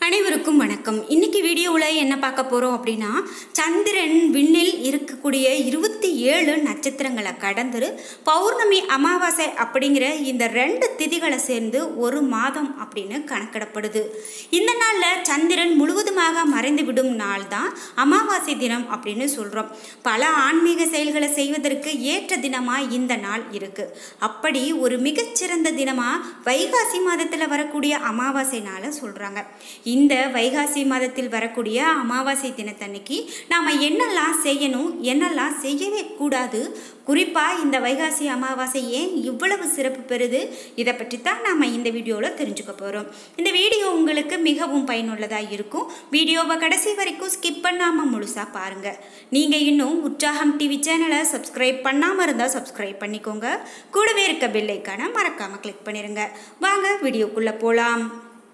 அனைவருக்கும் வணக்கம் இன்னைக்கு வீடியோவில் என்ன பார்க்க போகிறோம் அப்படின்னா சந்திரன் விண்ணில் இருக்கக்கூடிய இருபத்தி ஏழு நட்சத்திரங்களை கடந்து பௌர்ணமி அமாவாசை அப்படிங்கிற இந்த ரெண்டு திதிகளை சேர்ந்து ஒரு மாதம் அப்படின்னு கணக்கிடப்படுது இந்த நாளில் சந்திரன் முழுவதுமாக மறைந்து விடும் நாள் தான் அமாவாசை தினம் அப்படின்னு சொல்கிறோம் பல ஆன்மீக செயல்களை செய்வதற்கு ஏற்ற தினமாக இந்த நாள் இருக்குது அப்படி ஒரு மிகச்சிறந்த தினமாக வைகாசி மாதத்தில் வரக்கூடிய அமாவாசை நாளை சொல்கிறாங்க இந்த வைகாசி மாதத்தில் வரக்கூடிய அமாவாசை தினத்தன்னைக்கு நாம் என்னெல்லாம் செய்யணும் என்னெல்லாம் செய்யவே கூடாது குறிப்பாக இந்த வைகாசி அமாவாசை ஏன் இவ்வளவு சிறப்பு பெறுது இதை பற்றி தான் நாம் இந்த வீடியோவில் தெரிஞ்சுக்க போகிறோம் இந்த வீடியோ உங்களுக்கு மிகவும் பயனுள்ளதாக இருக்கும் வீடியோவை கடைசி வரைக்கும் ஸ்கிப் பண்ணாமல் முழுசாக பாருங்கள் நீங்கள் இன்னும் உற்சாகம் டிவி சேனலை சப்ஸ்கிரைப் பண்ணாமல் இருந்தால் சப்ஸ்கிரைப் பண்ணிக்கோங்க கூடவே இருக்க பெல்லைக்கான மறக்காமல் கிளிக் பண்ணிடுங்க வாங்க வீடியோக்குள்ளே போகலாம்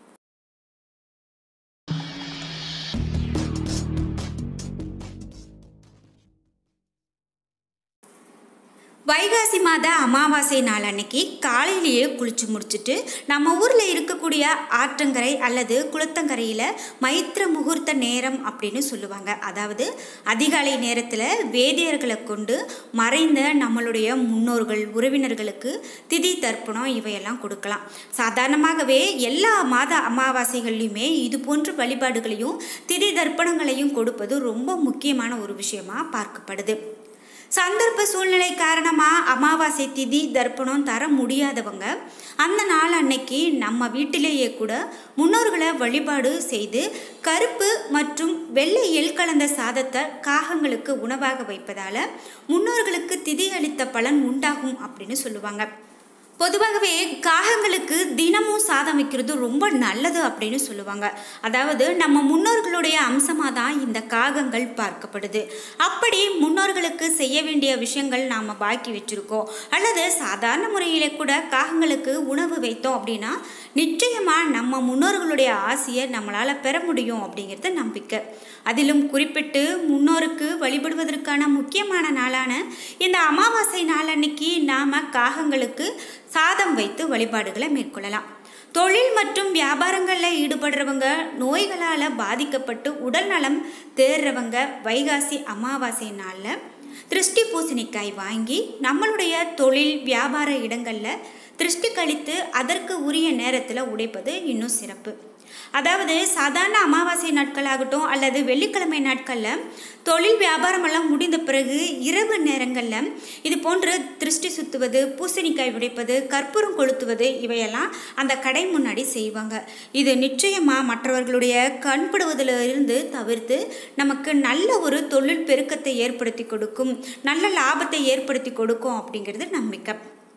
வைகாசி மாத அமாவாசை நாள் அன்னைக்கு காலையிலேயே குளிச்சு முடிச்சுட்டு நம்ம ஊரில் இருக்கக்கூடிய ஆற்றங்கரை அல்லது குளத்தங்கரையில் மைத்திர முகூர்த்த நேரம் அப்படின்னு சொல்லுவாங்க அதாவது அதிகாலை நேரத்தில் வேதியர்களை கொண்டு மறைந்த நம்மளுடைய முன்னோர்கள் உறவினர்களுக்கு திதி தர்ப்பணம் இவையெல்லாம் கொடுக்கலாம் சாதாரணமாகவே எல்லா மாத அமாவாசைகள்லையுமே இது போன்ற வழிபாடுகளையும் திதி தர்ப்பணங்களையும் கொடுப்பது ரொம்ப முக்கியமான ஒரு விஷயமா பார்க்கப்படுது சந்தர்ப்ப சூழ்நிலை காரணமாக அமாவாசை திதி தர்ப்பணம் தர முடியாதவங்க அந்த நாள் அன்னைக்கு நம்ம வீட்டிலேயே கூட முன்னோர்களை வழிபாடு செய்து கருப்பு மற்றும் வெள்ளை எள் கலந்த சாதத்தை காகங்களுக்கு உணவாக வைப்பதால் முன்னோர்களுக்கு திதி அளித்த பலன் உண்டாகும் அப்படின்னு சொல்லுவாங்க பொதுவாகவே காகங்களுக்கு தினமும் சாதம் வைக்கிறது ரொம்ப நல்லது அப்படின்னு சொல்லுவாங்க அதாவது நம்ம முன்னோர்களுடைய அம்சமாக தான் இந்த காகங்கள் பார்க்கப்படுது அப்படி முன்னோர்களுக்கு செய்ய வேண்டிய விஷயங்கள் நாம் பாக்கி வச்சுருக்கோம் அல்லது சாதாரண முறையில் கூட காகங்களுக்கு உணவு வைத்தோம் அப்படின்னா நிச்சயமாக நம்ம முன்னோர்களுடைய ஆசையை நம்மளால் பெற முடியும் அப்படிங்கிறது நம்பிக்கை அதிலும் குறிப்பிட்டு முன்னோருக்கு வழிபடுவதற்கான முக்கியமான நாளான இந்த அமாவாசை நாள் அன்னைக்கு நாம் காகங்களுக்கு சாதம் வைத்து வழிபாடுகளை மேற்கொள்ளலாம் தொழில் மற்றும் வியாபாரங்களில் ஈடுபடுறவங்க நோய்களால் பாதிக்கப்பட்டு உடல் நலம் தேர்றவங்க வைகாசி அமாவாசை நாளில் திருஷ்டி பூசணிக்காய் வாங்கி நம்மளுடைய தொழில் வியாபார இடங்களில் திருஷ்டி கழித்து அதற்கு உரிய நேரத்தில் உடைப்பது இன்னும் சிறப்பு அதாவது சாதாரண அமாவாசை நாட்களாகட்டும் அல்லது வெள்ளிக்கிழமை நாட்களில் தொழில் வியாபாரமெல்லாம் முடிந்த பிறகு இரவு நேரங்களில் இது போன்று திருஷ்டி சுற்றுவது பூசணிக்காய் உடைப்பது கற்பூரம் கொளுத்துவது இவையெல்லாம் அந்த கடை முன்னாடி செய்வாங்க இது நிச்சயமாக மற்றவர்களுடைய கண்படுவதிலிருந்து தவிர்த்து நமக்கு நல்ல ஒரு தொழில் பெருக்கத்தை ஏற்படுத்தி கொடுக்கும் நல்ல லாபத்தை ஏற்படுத்தி கொடுக்கும் அப்படிங்கிறது நம்பிக்கை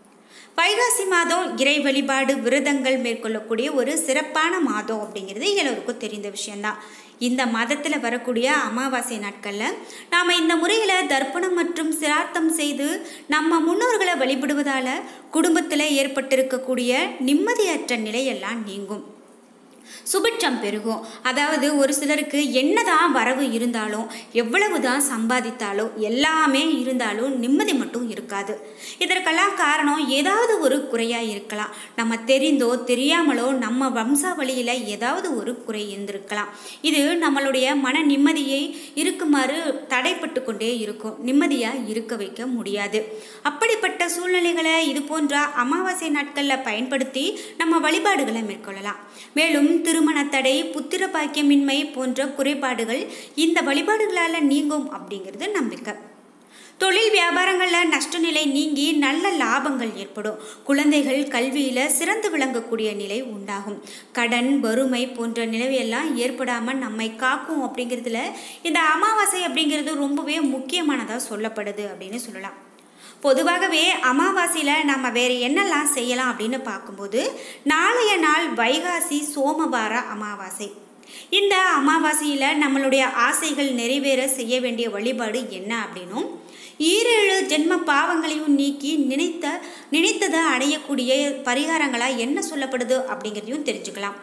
வைகாசி மாதம் இறை வழிபாடு விரதங்கள் மேற்கொள்ளக்கூடிய ஒரு சிறப்பான மாதம் அப்படிங்கிறது எல்லோருக்கும் தெரிந்த விஷயந்தான் இந்த மாதத்தில் வரக்கூடிய அமாவாசை நாட்களில் நாம் இந்த முறையில் தர்ப்பணம் மற்றும் சிரார்த்தம் செய்து நம்ம முன்னோர்களை வழிபடுவதால் குடும்பத்தில் ஏற்பட்டிருக்கக்கூடிய நிம்மதியற்ற நிலையெல்லாம் நீங்கும் சுபிட்சம் பெருகும் அதாவது ஒரு சிலருக்கு என்னதான் வரவு இருந்தாலும் எவ்வளவு தான் சம்பாதித்தாலும் எல்லாமே இருந்தாலும் நிம்மதி மட்டும் இருக்காது இதற்கெல்லாம் காரணம் ஏதாவது ஒரு குறையாக இருக்கலாம் நம்ம தெரிந்தோ தெரியாமலோ நம்ம வம்சாவளியில் ஏதாவது ஒரு குறை இருந்திருக்கலாம் இது நம்மளுடைய மன நிம்மதியை இருக்குமாறு தடைப்பட்டு கொண்டே இருக்கும் நிம்மதியாக இருக்க வைக்க முடியாது அப்படிப்பட்ட சூழ்நிலைகளை இது போன்ற அமாவாசை நாட்களில் பயன்படுத்தி நம்ம வழிபாடுகளை மேற்கொள்ளலாம் மேலும் திருமண தடை புத்திர பாக்கியமின்மை போன்ற குறைபாடுகள் இந்த வழிபாடுகளால் நீங்கும் அப்படிங்கிறது நம்பிக்கை தொழில் வியாபாரங்களில் நஷ்ட நிலை நீங்கி நல்ல லாபங்கள் ஏற்படும் குழந்தைகள் கல்வியில் சிறந்து விளங்கக்கூடிய நிலை உண்டாகும் கடன் வறுமை போன்ற நிலையெல்லாம் ஏற்படாமல் நம்மை காக்கும் அப்படிங்கிறதுல இந்த அமாவாசை அப்படிங்கிறது ரொம்பவே முக்கியமானதாக சொல்லப்படுது அப்படின்னு சொல்லலாம் பொதுவாகவே அமாவாசையில் நம்ம வேறு என்னெல்லாம் செய்யலாம் அப்படின்னு பார்க்கும்போது நாளைய நாள் வைகாசி சோமவார அமாவாசை இந்த அமாவாசையில் நம்மளுடைய ஆசைகள் நிறைவேற செய்ய வேண்டிய வழிபாடு என்ன அப்படின்னும் ஈரேழு ஜென்ம பாவங்களையும் நீக்கி நினைத்த நினைத்ததை அடையக்கூடிய பரிகாரங்களாக என்ன சொல்லப்படுது அப்படிங்கிறதையும் தெரிஞ்சுக்கலாம்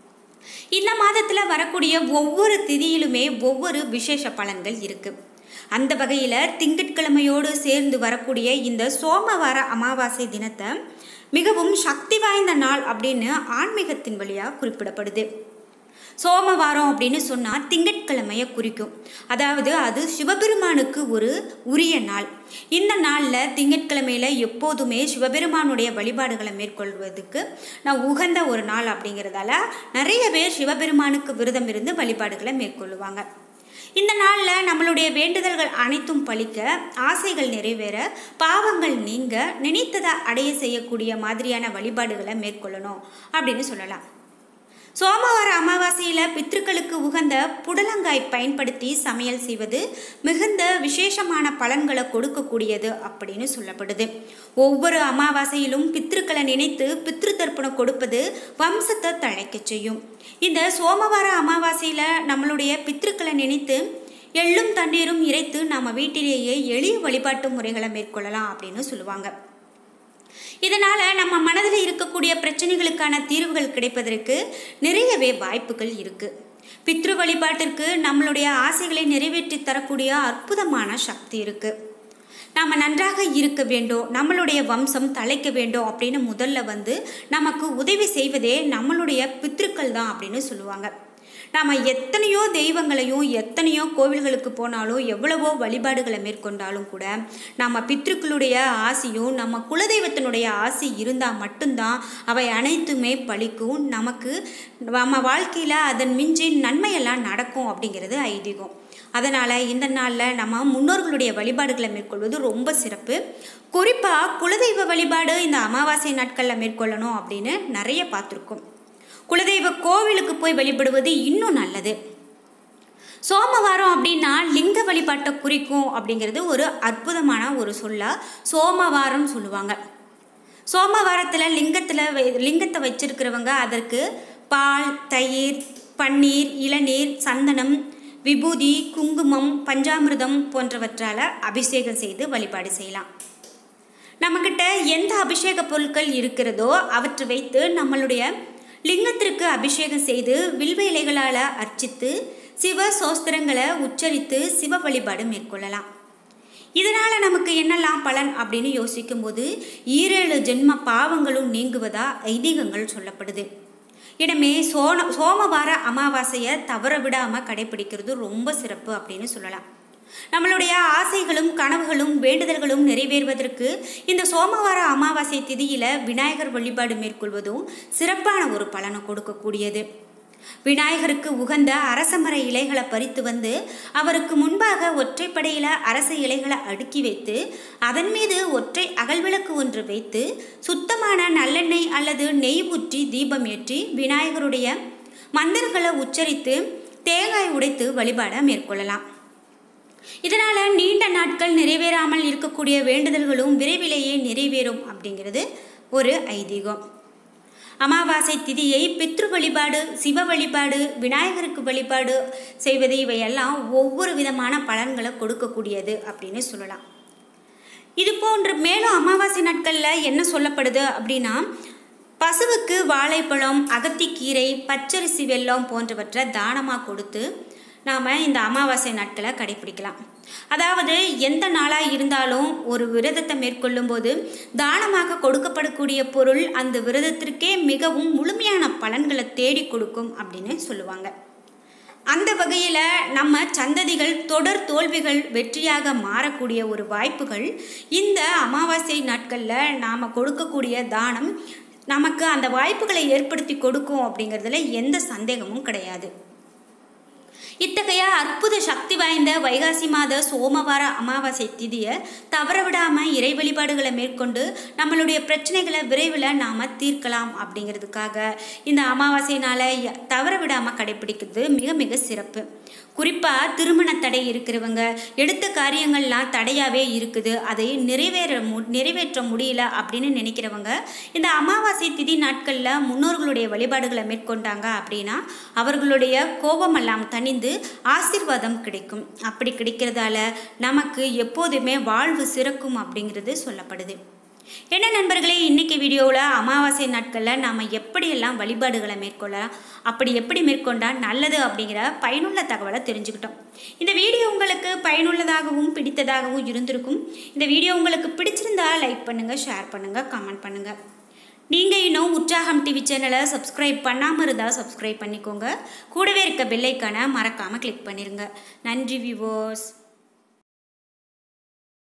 இந்த மாதத்தில் வரக்கூடிய ஒவ்வொரு திதியிலுமே ஒவ்வொரு விசேஷ பலன்கள் இருக்குது அந்த வகையில் திங்கட்கிழமையோடு சேர்ந்து வரக்கூடிய இந்த சோமவார அமாவாசை தினத்தை மிகவும் சக்தி வாய்ந்த நாள் அப்படின்னு ஆன்மீகத்தின் வழியாக குறிப்பிடப்படுது சோமவாரம் அப்படின்னு சொன்னால் திங்கட்கிழமையை குறிக்கும் அதாவது அது சிவபெருமானுக்கு ஒரு உரிய நாள் இந்த நாளில் திங்கட்கிழமையில் எப்போதுமே சிவபெருமானுடைய வழிபாடுகளை மேற்கொள்வதுக்கு நான் உகந்த ஒரு நாள் அப்படிங்கிறதால நிறைய பேர் சிவபெருமானுக்கு விரதம் இருந்து வழிபாடுகளை மேற்கொள்ளுவாங்க இந்த நாளில் நம்மளுடைய வேண்டுதல்கள் அனைத்தும் பலிக்க ஆசைகள் நிறைவேற பாவங்கள் நீங்க நினைத்ததை அடைய செய்யக்கூடிய மாதிரியான வழிபாடுகளை மேற்கொள்ளணும் அப்படின்னு சொல்லலாம் சோமவார அமாவாசையில் பித்ருக்களுக்கு உகந்த புடலங்காய் பயன்படுத்தி சமையல் செய்வது மிகுந்த விசேஷமான பலன்களை கொடுக்கக்கூடியது அப்படின்னு சொல்லப்படுது ஒவ்வொரு அமாவாசையிலும் பித்ருக்களை நினைத்து பித்ரு தர்ப்பணம் கொடுப்பது வம்சத்தை தழைக்கச் செய்யும் இந்த சோமவார அமாவாசையில் நம்மளுடைய பித்ருக்களை நினைத்து எள்ளும் தண்ணீரும் இறைத்து நம்ம வீட்டிலேயே எளிய வழிபாட்டு முறைகளை மேற்கொள்ளலாம் அப்படின்னு சொல்லுவாங்க இதனால் நம்ம மனதில் இருக்கக்கூடிய பிரச்சனைகளுக்கான தீர்வுகள் கிடைப்பதற்கு நிறையவே வாய்ப்புகள் இருக்குது பித்ரு வழிபாட்டிற்கு நம்மளுடைய ஆசைகளை நிறைவேற்றி தரக்கூடிய அற்புதமான சக்தி இருக்குது நாம் நன்றாக இருக்க வேண்டும் நம்மளுடைய வம்சம் தலைக்க வேண்டும் அப்படின்னு முதல்ல வந்து நமக்கு உதவி செய்வதே நம்மளுடைய பித்ருக்கள் தான் அப்படின்னு சொல்லுவாங்க நாம் எத்தனையோ தெய்வங்களையும் எத்தனையோ கோவில்களுக்கு போனாலும் எவ்வளவோ வழிபாடுகளை மேற்கொண்டாலும் கூட நம்ம பித்ருக்களுடைய ஆசையும் நம்ம குலதெய்வத்தினுடைய ஆசை இருந்தால் மட்டும்தான் அவை அனைத்துமே பழிக்கும் நமக்கு நம்ம வாழ்க்கையில் அதன் மிஞ்சி நன்மையெல்லாம் நடக்கும் அப்படிங்கிறது ஐதீகம் அதனால் இந்த நாளில் நம்ம முன்னோர்களுடைய வழிபாடுகளை மேற்கொள்வது ரொம்ப சிறப்பு குறிப்பாக குலதெய்வ வழிபாடு இந்த அமாவாசை நாட்களில் மேற்கொள்ளணும் அப்படின்னு நிறைய பார்த்துருக்கோம் குலதெய்வ கோவிலுக்கு போய் வழிபடுவது இன்னும் நல்லது சோமவாரம் அப்படின்னா லிங்க வழிபாட்டை குறிக்கும் அப்படிங்கிறது ஒரு அற்புதமான ஒரு சொல்லா சோமவாரம் சொல்லுவாங்க சோமவாரத்தில் லிங்கத்தில் லிங்கத்தை வச்சிருக்கிறவங்க அதற்கு பால் தயிர் பன்னீர் இளநீர் சந்தனம் விபூதி குங்குமம் பஞ்சாமிர்தம் போன்றவற்றால் அபிஷேகம் செய்து வழிபாடு செய்யலாம் நம்மக்கிட்ட எந்த அபிஷேக பொருட்கள் இருக்கிறதோ அவற்றை வைத்து நம்மளுடைய லிங்கத்திற்கு அபிஷேகம் செய்து வில்வ இலைகளால் அர்ச்சித்து சிவ சோஸ்திரங்களை உச்சரித்து சிவ வழிபாடு மேற்கொள்ளலாம் இதனால் நமக்கு என்னெல்லாம் பலன் அப்படின்னு யோசிக்கும்போது ஈரேழு ஜென்ம பாவங்களும் நீங்குவதா ஐதீகங்கள் சொல்லப்படுது இடமே சோன சோமவார அமாவாசையை தவற விடாமல் கடைபிடிக்கிறது ரொம்ப சிறப்பு அப்படின்னு சொல்லலாம் நம்மளுடைய ஆசைகளும் கனவுகளும் வேண்டுதல்களும் நிறைவேறுவதற்கு இந்த சோமவார அமாவாசை திதியில் விநாயகர் வழிபாடு மேற்கொள்வதும் சிறப்பான ஒரு பலனை கொடுக்கக்கூடியது விநாயகருக்கு உகந்த அரசமர இலைகளை பறித்து வந்து அவருக்கு முன்பாக ஒற்றைப்படையில் அரச இலைகளை அடுக்கி வைத்து அதன் மீது ஒற்றை அகல்விளக்கு ஒன்று வைத்து சுத்தமான நல்லெண்ணெய் அல்லது நெய் ஊற்றி தீபம் ஏற்றி விநாயகருடைய மந்திரங்களை உச்சரித்து தேங்காய் உடைத்து வழிபாட மேற்கொள்ளலாம் இதனால் நீண்ட நாட்கள் நிறைவேறாமல் இருக்கக்கூடிய வேண்டுதல்களும் விரைவிலேயே நிறைவேறும் அப்படிங்கிறது ஒரு ஐதீகம் அமாவாசை திதியை பித்ரு வழிபாடு சிவ வழிபாடு விநாயகருக்கு வழிபாடு செய்வது இவையெல்லாம் ஒவ்வொரு விதமான பலன்களை கொடுக்கக்கூடியது அப்படின்னு சொல்லலாம் இது போன்ற மேலும் அமாவாசை நாட்களில் என்ன சொல்லப்படுது அப்படின்னா பசுவுக்கு வாழைப்பழம் அகத்திக்கீரை பச்சரிசி வெல்லம் போன்றவற்றை தானமாக கொடுத்து நாம் இந்த அமாவாசை நாட்களை கடைபிடிக்கலாம் அதாவது எந்த நாளாக இருந்தாலும் ஒரு விரதத்தை மேற்கொள்ளும் போது தானமாக கொடுக்கப்படக்கூடிய பொருள் அந்த விரதத்திற்கே மிகவும் முழுமையான பலன்களை தேடி கொடுக்கும் அப்படின்னு சொல்லுவாங்க அந்த வகையில் நம்ம சந்ததிகள் தொடர் தோல்விகள் வெற்றியாக மாறக்கூடிய ஒரு வாய்ப்புகள் இந்த அமாவாசை நாட்களில் நாம் கொடுக்கக்கூடிய தானம் நமக்கு அந்த வாய்ப்புகளை ஏற்படுத்தி கொடுக்கும் அப்படிங்கிறதுல எந்த சந்தேகமும் கிடையாது இத்தகைய அற்புத சக்தி வாய்ந்த வைகாசி மாத சோமவார அமாவாசை திதியை தவற விடாமல் இறை வழிபாடுகளை மேற்கொண்டு நம்மளுடைய பிரச்சனைகளை விரைவில் நாம் தீர்க்கலாம் அப்படிங்கிறதுக்காக இந்த அமாவாசை நாளை தவற விடாமல் கடைபிடிக்கிறது மிக மிக சிறப்பு குறிப்பாக திருமண தடை இருக்கிறவங்க எடுத்த காரியங்கள்லாம் தடையாகவே இருக்குது அதை நிறைவேற மு நிறைவேற்ற முடியல அப்படின்னு நினைக்கிறவங்க இந்த அமாவாசை திதி நாட்களில் முன்னோர்களுடைய வழிபாடுகளை மேற்கொண்டாங்க அப்படின்னா அவர்களுடைய கோபமெல்லாம் தணிந்து ஆசிர்வாதம் கிடைக்கும் அப்படி கிடைக்கிறதால நமக்கு எப்போதுமே வாழ்வு சிறக்கும் அப்படிங்கிறது சொல்லப்படுது என்ன நண்பர்களே இன்றைக்கி வீடியோவில் அமாவாசை நாட்களில் நாம் எப்படியெல்லாம் வழிபாடுகளை மேற்கொள்ளலாம் அப்படி எப்படி மேற்கொண்டால் நல்லது அப்படிங்கிற பயனுள்ள தகவலை தெரிஞ்சுக்கிட்டோம் இந்த வீடியோ உங்களுக்கு பயனுள்ளதாகவும் பிடித்ததாகவும் இருந்திருக்கும் இந்த வீடியோ உங்களுக்கு பிடிச்சிருந்தா லைக் பண்ணுங்கள் ஷேர் பண்ணுங்கள் கமெண்ட் பண்ணுங்கள் நீங்கள் இன்னும் உற்சாகம் டிவி சேனலை சப்ஸ்கிரைப் பண்ணாமல் இருந்தால் சப்ஸ்கிரைப் பண்ணிக்கோங்க கூடவே இருக்க பெல்லைக்கான மறக்காமல் கிளிக் பண்ணிடுங்க நன்றி விவோஸ்